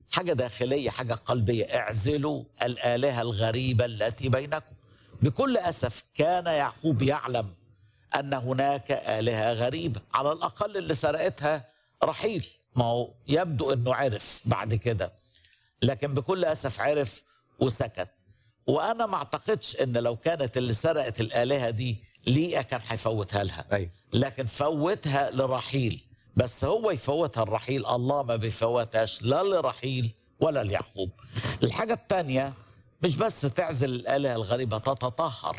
حاجة داخلية حاجة قلبية اعزلوا الآلهة الغريبة التي بينكم بكل أسف كان يعقوب يعلم أن هناك آلهة غريبة على الأقل اللي سرقتها رحيل ما هو يبدو أنه عرف بعد كده لكن بكل أسف عرف وسكت وأنا ما أعتقدش أن لو كانت اللي سرقت الآلهة دي ليئة كان هيفوتها لها أيوة. لكن فوتها لرحيل بس هو يفوتها الرحيل الله ما بيفوتهاش لا لرحيل ولا ليعقوب الحاجة الثانية مش بس تعزل الآلهة الغريبة تتطهر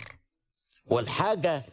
والحاجة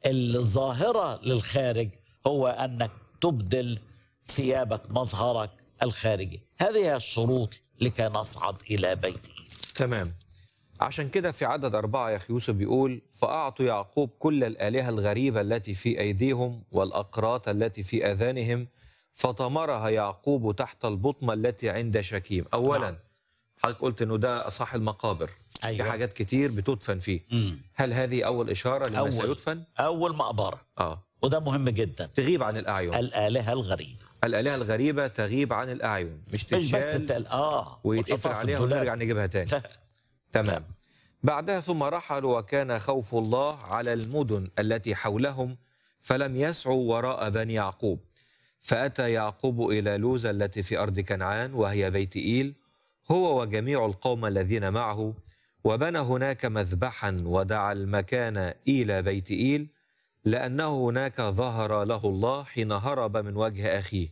الظاهرة للخارج هو أنك تبدل ثيابك مظهرك الخارجي هذه هي الشروط لكي نصعد إلى بيت إيل تمام عشان كده في عدد أربعة يا أخي يوسف بيقول فأعطوا يعقوب كل الآلهة الغريبة التي في أيديهم والأقراط التي في آذانهم فطمرها يعقوب تحت البطمة التي عند شكيم أولا نعم. حضرتك قلت أنه ده أصح المقابر أيوة. في حاجات كتير بتدفن فيه مم. هل هذه أول إشارة لما أول. سيدفن؟ أول مقبرة آه وده مهم جدا تغيب عن الأعين الآلهة الغريبة الآلهة الغريبة تغيب عن الأعين مش مش بس تتشال تل... آه ويتقفل وتحطها في عليها الدولاب. ونرجع نجيبها تاني لا. تمام بعدها ثم رحلوا وكان خوف الله على المدن التي حولهم فلم يسعوا وراء بني يعقوب فأتى يعقوب إلى لوزة التي في أرض كنعان وهي بيت إيل هو وجميع القوم الذين معه وبنى هناك مذبحا ودعا المكان إلى بيت إيل لأنه هناك ظهر له الله حين هرب من وجه أخيه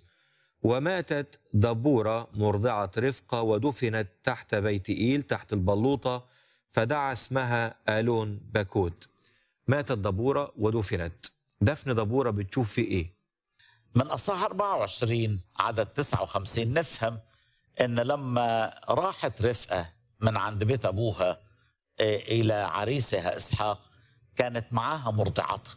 وماتت دبورة مرضعة رفقة ودفنت تحت بيت إيل تحت البلوطة فدعا اسمها آلون باكوت ماتت دبورة ودفنت دفن دبورة بتشوف في إيه؟ من أصح 24 عدد 59 نفهم إن لما راحت رفقة من عند بيت أبوها آه، إلى عريسها إسحاق كانت معاها مرضعتها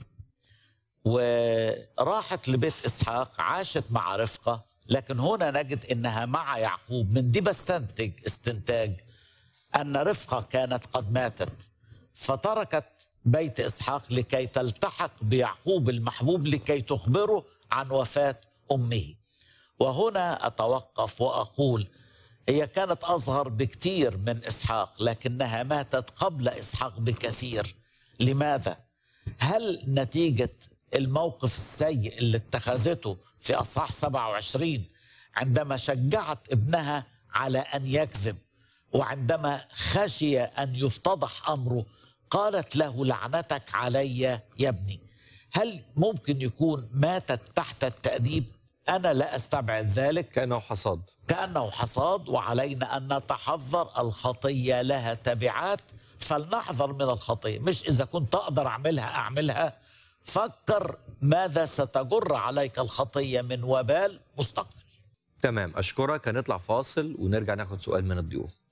وراحت لبيت إسحاق عاشت مع رفقة لكن هنا نجد إنها مع يعقوب من دي بستنتج استنتاج أن رفقة كانت قد ماتت فتركت بيت إسحاق لكي تلتحق بيعقوب المحبوب لكي تخبره عن وفاة أمه وهنا أتوقف وأقول هي كانت أصغر بكتير من إسحاق لكنها ماتت قبل إسحاق بكثير لماذا؟ هل نتيجة الموقف السيء اللي اتخذته في أصحاح 27 عندما شجعت ابنها على أن يكذب وعندما خشي أن يفتضح أمره قالت له لعنتك علي يا ابني هل ممكن يكون ماتت تحت التأديب أنا لا أستبعد ذلك كأنه حصاد كأنه حصاد وعلينا أن نتحذر الخطية لها تبعات فلنحذر من الخطية مش إذا كنت أقدر أعملها أعملها فكر ماذا ستجر عليك الخطية من وبال مستقبل تمام أشكرك هنطلع فاصل ونرجع ناخد سؤال من الضيوف